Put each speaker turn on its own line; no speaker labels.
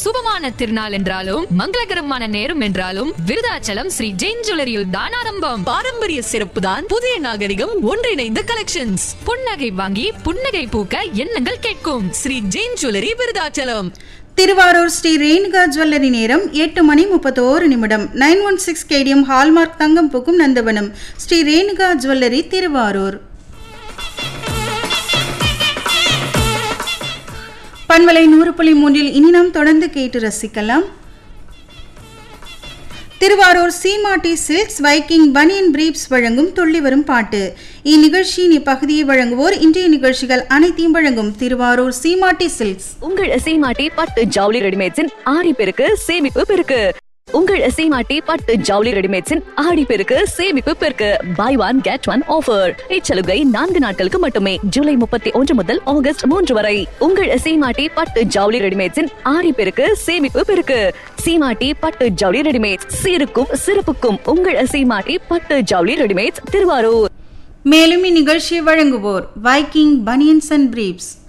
சுபமான திருநாள் என்றாலும் மங்களகரமான நேரம் என்றாலும் விருதாச்சலம் ஸ்ரீ ஜெயின் ஜுவல்லரியில் தான் ஆரம்பம்
பாரம்பரிய சிறப்பு தான் புதிய நாகரிகம் ஒன்றிணைந்த கலெக்ஷன்ஸ்
புன்னகை வாங்கி புன்னகை பூக்க எண்ணங்கள் கேட்கும்
ஸ்ரீ ஜெயின் ஜுவல்லரி விருதாச்சலம்
திருவாரூர் ஸ்ரீ ரேணுகா ஜுவல்லரி நேரம் எட்டு மணி முப்பத்தோரு நிமிடம் nine one six KDM hallmark தங்கம் பூக்கும் நந்தவனம் ஸ்ரீ ரேணுகா ஜுவல்லரி திருவாரூர் பண்பலை நூறு புள்ளி மூன்றில் இனி நாம் தொடர்ந்து கேட்டு ரசிக்கலாம் திருவாரூர் சீமாட்டி சில்க்ஸ் வைக்கிங் பனியன் பிரீப்ஸ் வழங்கும் துள்ளி வரும் பாட்டு இந்நிகழ்ச்சியின் இப்பகுதியை வழங்குவோர் இன்றைய நிகழ்ச்சிகள் அனைத்தையும் வழங்கும் திருவாரூர் சீமாட்டி சில்க்ஸ்
உங்கள் சீமாட்டி பட்டு ஜவுளி ரெடிமேட்ஸின் ஆடி பெருக்கு சேமிப்பு பெருக்கு உங்கள் சீமாட்டி பட்டு ஜவுளி ரெடிமேட்ஸின் ஆடி பெருக்கு சேமிப்பு பெருக்கு buy one get one offer இச்சலுகை நான்கு நாட்களுக்கு மட்டுமே ஜூலை முப்பத்தி ஒன்று முதல் ஆகஸ்ட் மூன்று வரை உங்கள் சீமாட்டி பட்டு ஜவுளி ரெடிமேட்ஸின் ஆடி பெருக்கு சேமிப்பு பெருக்கு சீமாட்டி பட்டு ஜவுளி ரெடிமேட்ஸ் சீருக்கும் சிறப்புக்கும் உங்கள் சீமாட்டி பட்டு ஜவுளி ரெடிமேட்ஸ் திருவாரூர்
மேலும் இந்நிகழ்ச்சியை வழங்குவோர் வைக்கிங் பனியன்ஸ் அண்ட் பிரீப்ஸ்